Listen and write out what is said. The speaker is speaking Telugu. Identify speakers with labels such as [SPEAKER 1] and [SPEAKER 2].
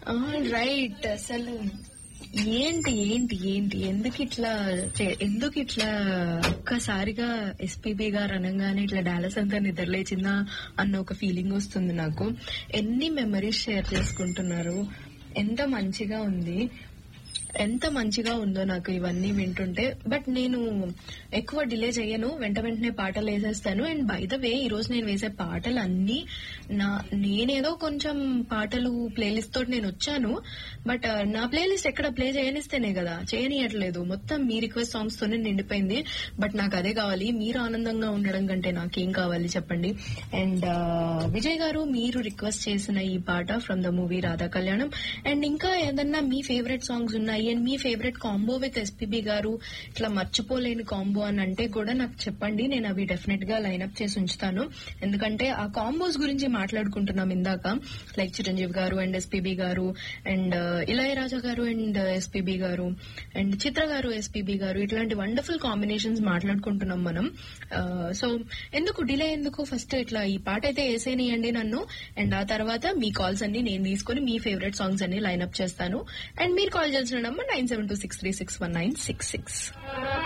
[SPEAKER 1] రైట్ అసలు ఏంటి ఏంటి ఏంటి ఎందుకు ఇట్లా చే- ఎందుకు ఇట్లా ఒక్కసారిగా ఎస్పీబీ గారు అనగానే ఇట్లా డాలస్ అంతా నిద్రలేచిందా అన్న ఒక ఫీలింగ్ వస్తుంది నాకు ఎన్ని మెమరీస్ షేర్ చేసుకుంటున్నారు ఎంత మంచిగా ఉంది ఎంత మంచిగా ఉందో నాకు ఇవన్నీ వింటుంటే బట్ నేను ఎక్కువ డిలే చేయను వెంట వెంటనే పాటలు వేసేస్తాను అండ్ బై ద వే ఈ రోజు నేను వేసే పాటలు అన్ని నా నేనేదో కొంచెం పాటలు ప్లేలిస్ట్ తోటి నేను వచ్చాను బట్ నా ప్లేలిస్ట్ ఎక్కడ ప్లే చేయనిస్తేనే కదా చేయనియట్లేదు మొత్తం మీ రిక్వెస్ట్ సాంగ్స్ తోనే నిండిపోయింది బట్ నాకు అదే కావాలి మీరు ఆనందంగా ఉండడం కంటే నాకేం కావాలి చెప్పండి అండ్ విజయ్ గారు మీరు రిక్వెస్ట్ చేసిన ఈ పాట ఫ్రమ్ ద మూవీ రాధా కళ్యాణం అండ్ ఇంకా ఏదన్నా మీ ఫేవరెట్ సాంగ్స్ ఉన్నాయి అండ్ మీ favourite combo with S P B garu ఇట్లా మర్చిపోలేని కాంబో అని అంటే కూడా నాకు చెప్పండి నేను అవి డెఫినెట్ గా లైన్అప్ చేసి ఉంచుతాను ఎందుకంటే ఆ కాంబోస్ గురించి మాట్లాడుకుంటున్నాం ఇందాక like Chiranjeevi garu and S P B garu and Ilaiyaraaja garu and S P B garu and Chitra garu S P B గారు ఇట్లాంటి వండర్ఫుల్ కాంబినేషన్స్ మాట్లాడుకుంటున్నాం మనం సో ఎందుకు డిలే ఎందుకు ఫస్ట్ ఇట్లా ఈ పాట అయితే వేసేనియండి నన్ను అండ్ ఆ తర్వాత మీ కాల్స్ అన్ని నేను తీసుకుని మీ ఫేవరెట్ సాంగ్స్ అన్ని లైన్అప్ చేస్తాను అండ్ మీరు కాల్ చేసిన number nine seven two six three six one nine six six